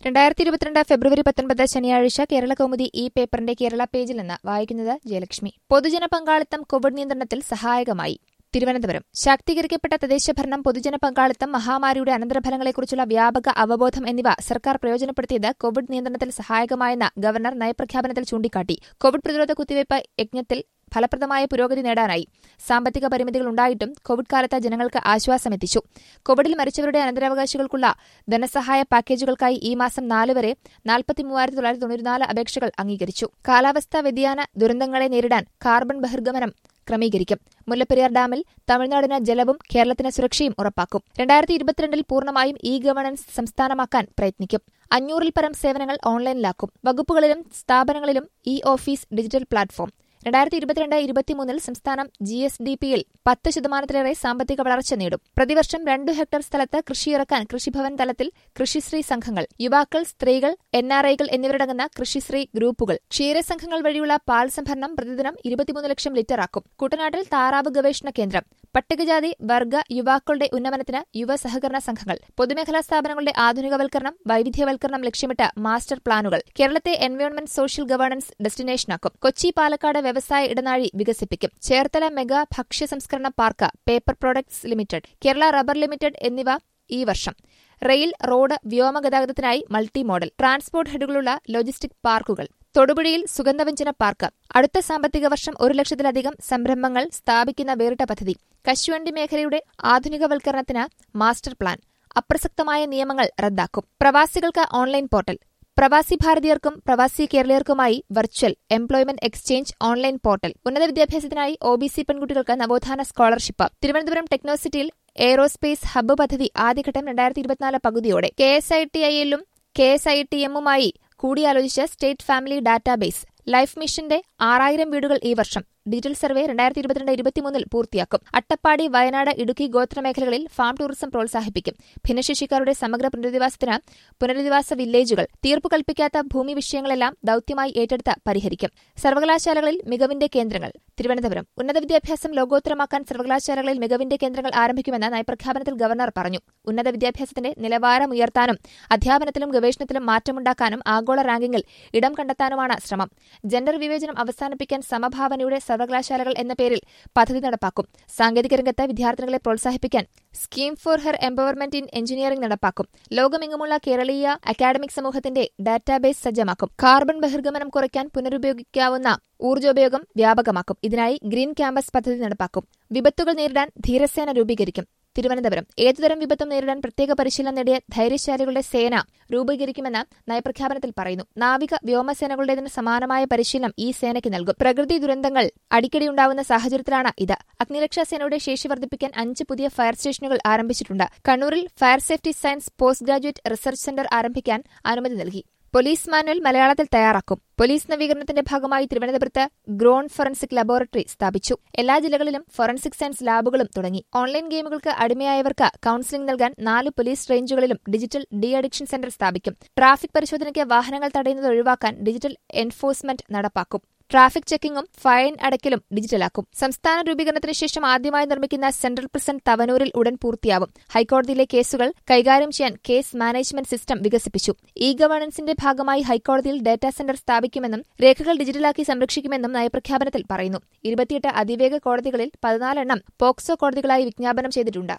രണ്ടായിരത്തി ഇരുപത്തിരണ്ട് ഫെബ്രുവരി പത്തൊൻപത് ശനിയാഴ്ച കേരള കൗമുദി ഈ പേപ്പറിന്റെ കേരള പേജിൽ നിന്ന് വായിക്കുന്നത് ജയലക്ഷ്മി പൊതുജന പങ്കാളിത്തം കോവിഡ് നിയന്ത്രണത്തിൽ സഹായകമായി തിരുവനന്തപുരം ശാക്തീകരിക്കപ്പെട്ട തദ്ദേശഭരണം പൊതുജന പങ്കാളിത്തം മഹാമാരിയുടെ അനന്തരഫലങ്ങളെക്കുറിച്ചുള്ള വ്യാപക അവബോധം എന്നിവ സർക്കാർ പ്രയോജനപ്പെടുത്തിയത് കോവിഡ് നിയന്ത്രണത്തിൽ സഹായകമായെന്ന് ഗവർണർ നയപ്രഖ്യാപനത്തിൽ ചൂണ്ടിക്കാട്ടി കോവിഡ് പ്രതിരോധ കുത്തിവയ്പ് യജ്ഞത്തിൽ ഫലപ്രദമായ പുരോഗതി നേടാനായി സാമ്പത്തിക പരിമിതികൾ ഉണ്ടായിട്ടും കോവിഡ് കാലത്ത് ജനങ്ങൾക്ക് ആശ്വാസമെത്തിച്ചു കോവിഡിൽ മരിച്ചവരുടെ അനന്തരാവകാശികൾക്കുള്ള ധനസഹായ പാക്കേജുകൾക്കായി ഈ മാസം നാല് വരെ നാൽപ്പത്തി മൂവായിരത്തി തൊള്ളായിരത്തി തൊണ്ണൂറ്റിനാല് അപേക്ഷകൾ അംഗീകരിച്ചു കാലാവസ്ഥാ വ്യതിയാന ദുരന്തങ്ങളെ നേരിടാൻ കാർബൺ ബഹിർഗമനം ക്രമീകരിക്കും മുല്ലപ്പെരിയാർ ഡാമിൽ തമിഴ്നാടിന് ജലവും കേരളത്തിന് സുരക്ഷയും ഉറപ്പാക്കും രണ്ടായിരത്തി ഇരുപത്തിരണ്ടിൽ പൂർണ്ണമായും ഇ ഗവേണൻസ് സംസ്ഥാനമാക്കാൻ പ്രയത്നിക്കും അഞ്ഞൂറിൽ പരം സേവനങ്ങൾ ഓൺലൈനിലാക്കും വകുപ്പുകളിലും സ്ഥാപനങ്ങളിലും ഇ ഓഫീസ് ഡിജിറ്റൽ പ്ലാറ്റ്ഫോം രണ്ടായിരത്തി ഇരുപത്തിരണ്ട് ഇരുപത്തിമൂന്നിൽ സംസ്ഥാനം ജി എസ് ഡി പിയിൽ പത്ത് ശതമാനത്തിലേറെ സാമ്പത്തിക വളർച്ച നേടും പ്രതിവർഷം രണ്ടു ഹെക്ടർ സ്ഥലത്ത് കൃഷിയിറക്കാൻ കൃഷിഭവൻ തലത്തിൽ കൃഷിശ്രീ സംഘങ്ങൾ യുവാക്കൾ സ്ത്രീകൾ എൻ ആർ ഐകൾ എന്നിവരടങ്ങുന്ന കൃഷിശ്രീ ഗ്രൂപ്പുകൾ ക്ഷീരസംഘങ്ങൾ വഴിയുള്ള പാൽ സംഭരണം പ്രതിദിനം ഇരുപത്തിമൂന്ന് ലക്ഷം ലിറ്ററാക്കും കുട്ടനാട്ടിൽ താറാവ് ഗവേഷണ കേന്ദ്രം പട്ടികജാതി വർഗ യുവാക്കളുടെ ഉന്നമനത്തിന് യുവ സഹകരണ സംഘങ്ങൾ പൊതുമേഖലാ സ്ഥാപനങ്ങളുടെ ആധുനികവൽക്കരണം വൈവിധ്യവൽക്കരണം ലക്ഷ്യമിട്ട് മാസ്റ്റർ പ്ലാനുകൾ കേരളത്തെ എൻവയോൺമെന്റ് സോഷ്യൽ ഗവേണൻസ് ഡെസ്റ്റിനേഷനാക്കും കൊച്ചി പാലക്കാട് വ്യവസായ ഇടനാഴി വികസിപ്പിക്കും ചേർത്തല മെഗാ ഭക്ഷ്യ സംസ്കരണ park paper products limited Kerala rubber limited എന്നിവ ഈ വർഷം റെയിൽ റോഡ് വ്യോമഗതാഗതത്തിനായി മൾട്ടി മോഡൽ ട്രാൻസ്പോർട്ട് ഹെഡുകളുള്ള ലോജിസ്റ്റിക് പാർക്കുകൾ തൊടുപുഴയിൽ സുഗന്ധവ്യഞ്ജന പാർക്ക് അടുത്ത സാമ്പത്തിക വർഷം ഒരു ലക്ഷത്തിലധികം സംരംഭങ്ങൾ സ്ഥാപിക്കുന്ന വേറിട്ട പദ്ധതി കശുവണ്ടി മേഖലയുടെ ആധുനികവൽക്കരണത്തിന് മാസ്റ്റർ പ്ലാൻ അപ്രസക്തമായ നിയമങ്ങൾ റദ്ദാക്കും പ്രവാസികൾക്ക് ഓൺലൈൻ പോർട്ടൽ പ്രവാസി ഭാരതീയർക്കും പ്രവാസി കേരളീയർക്കുമായി virtual employment exchange online portal ഉന്നത വിദ്യാഭ്യാസത്തിനായി ഒ ബി സി പെൺകുട്ടികൾക്ക് നവോത്ഥാന സ്കോളർഷിപ്പ് തിരുവനന്തപുരം ടെക്നോസിറ്റിയിൽ എയ്റോസ്പേസ് ഹബ്ബ് പദ്ധതി ആദ്യഘട്ടം രണ്ടായിരത്തി ഇരുപത്തിനാല് പകുതിയോടെ കെ എസ് ഐ ടി ഐയിലും കെ എസ് ഐ ടി എമ്മുമായി കൂടിയാലോചിച്ച സ്റ്റേറ്റ് ഫാമിലി ഡാറ്റാബേസ് ലൈഫ് മിഷന്റെ ആറായിരം വീടുകൾ ഈ വർഷം ഡിജിറ്റൽ സർവേ രണ്ടായിരത്തി ഇരുപത്തിരണ്ട് ഇരുപത്തിമൂന്നിൽ പൂർത്തിയാക്കും അട്ടപ്പാടി വയനാട് ഇടുക്കി ഗോത്ര മേഖലകളിൽ ഫാം ടൂറിസം പ്രോത്സാഹിപ്പിക്കും ഭിന്നശേഷിക്കാരുടെ സമഗ്ര പുനരധിവാസത്തിന് പുനരധിവാസ വില്ലേജുകൾ തീർപ്പ് കൽപ്പിക്കാത്ത ഭൂമി വിഷയങ്ങളെല്ലാം ദൌത്യമായി ഏറ്റെടുത്ത് പരിഹരിക്കും സർവകലാശാലകളിൽ മികവിന്റെ കേന്ദ്രങ്ങൾ തിരുവനന്തപുരം ഉന്നത വിദ്യാഭ്യാസം ലോകോത്തരമാക്കാൻ സർവകലാശാലകളിൽ മികവിന്റെ കേന്ദ്രങ്ങൾ ആരംഭിക്കുമെന്ന് നയപ്രഖ്യാപനത്തിൽ ഗവർണർ പറഞ്ഞു ഉന്നത വിദ്യാഭ്യാസത്തിന്റെ നിലവാരം ഉയർത്താനും അധ്യാപനത്തിലും ഗവേഷണത്തിലും മാറ്റമുണ്ടാക്കാനും ആഗോള റാങ്കിങ്ങിൽ ഇടം കണ്ടെത്താനുമാണ് ശ്രമം ജെൻഡർ വിവേചനം അവസാനിപ്പിക്കാൻ സമഭാവനയുടെ സർവകലാശാലകൾ എന്ന പേരിൽ പദ്ധതി നടപ്പാക്കും സാങ്കേതിക രംഗത്ത് വിദ്യാർത്ഥികളെ പ്രോത്സാഹിപ്പിക്കാൻ scheme for her empowerment in engineering നടപ്പാക്കും ലോകമെങ്ങുമുള്ള കേരളീയ അക്കാഡമിക് സമൂഹത്തിന്റെ ഡാറ്റാബേസ് സജ്ജമാക്കും കാർബൺ ബഹിർഗമനം കുറയ്ക്കാൻ പുനരുപയോഗിക്കാവുന്ന ഊർജ്ജോപയോഗം വ്യാപകമാക്കും ഇതിനായി ഗ്രീൻ ക്യാമ്പസ് പദ്ധതി നടപ്പാക്കും വിപത്തുകൾ നേരിടാൻ ധീരസേന രൂപീകരിക്കും തിരുവനന്തപുരം ഏതുതരം വിപത്തും നേരിടാൻ പ്രത്യേക പരിശീലനം നേടിയ ധൈര്യശാലികളുടെ സേന രൂപീകരിക്കുമെന്ന് നയപ്രഖ്യാപനത്തിൽ പറയുന്നു നാവിക വ്യോമസേനകളുടേതിന് സമാനമായ പരിശീലനം ഈ സേനയ്ക്ക് നൽകും പ്രകൃതി ദുരന്തങ്ങൾ അടിക്കടി ഉണ്ടാവുന്ന സാഹചര്യത്തിലാണ് ഇത് അഗ്നിരക്ഷാ സേനയുടെ ശേഷി വർദ്ധിപ്പിക്കാൻ അഞ്ച് പുതിയ ഫയർ സ്റ്റേഷനുകൾ ആരംഭിച്ചിട്ടുണ്ട് കണ്ണൂരിൽ fire safety science post graduate research centre ആരംഭിക്കാൻ അനുമതി നൽകി പോലീസ് മാനുവൽ മലയാളത്തിൽ തയ്യാറാക്കും പോലീസ് നവീകരണത്തിന്റെ ഭാഗമായി തിരുവനന്തപുരത്ത് ഗ്രോൺ ഫോറൻസിക് ലബോറട്ടറി സ്ഥാപിച്ചു എല്ലാ ജില്ലകളിലും ഫോറൻസിക് സയൻസ് ലാബുകളും തുടങ്ങി ഓൺലൈൻ ഗെയിമുകൾക്ക് അടിമയായവർക്ക് കൌൺസിലിംഗ് നൽകാൻ നാല് പോലീസ് റേഞ്ചുകളിലും ഡിജിറ്റൽ ഡി അഡിക്ഷൻ സെന്റർ സ്ഥാപിക്കും ട്രാഫിക് പരിശോധനയ്ക്ക് വാഹനങ്ങൾ തടയുന്നത് ഒഴിവാക്കാൻ ഡിജിറ്റൽ എൻഫോഴ്സ്മെന്റ് നടപ്പാക്കും ട്രാഫിക് ചെക്കിംഗും ഫൈൻ അടയ്ക്കലും ഡിജിറ്റലാക്കും സംസ്ഥാന രൂപീകരണത്തിന് ശേഷം ആദ്യമായി നിർമ്മിക്കുന്ന സെൻട്രൽ പ്രിസൺ തവനൂരിൽ ഉടൻ പൂർത്തിയാവും ഹൈക്കോടതിയിലെ കേസുകൾ കൈകാര്യം ചെയ്യാൻ കേസ് മാനേജ്മെന്റ് സിസ്റ്റം വികസിപ്പിച്ചു ഇ ഗവേണൻസിന്റെ ഭാഗമായി ഹൈക്കോടതിയിൽ ഡാറ്റാ സെന്റർ സ്ഥാപിക്കുമെന്നും രേഖകൾ ഡിജിറ്റലാക്കി സംരക്ഷിക്കുമെന്നും നയപ്രഖ്യാപനത്തിൽ പറയുന്നു ഇരുപത്തിയെട്ട് അതിവേഗ കോടതികളിൽ പതിനാലെണ്ണം പോക്സോ കോടതികളായി വിജ്ഞാപനം ചെയ്തിട്ടുണ്ട്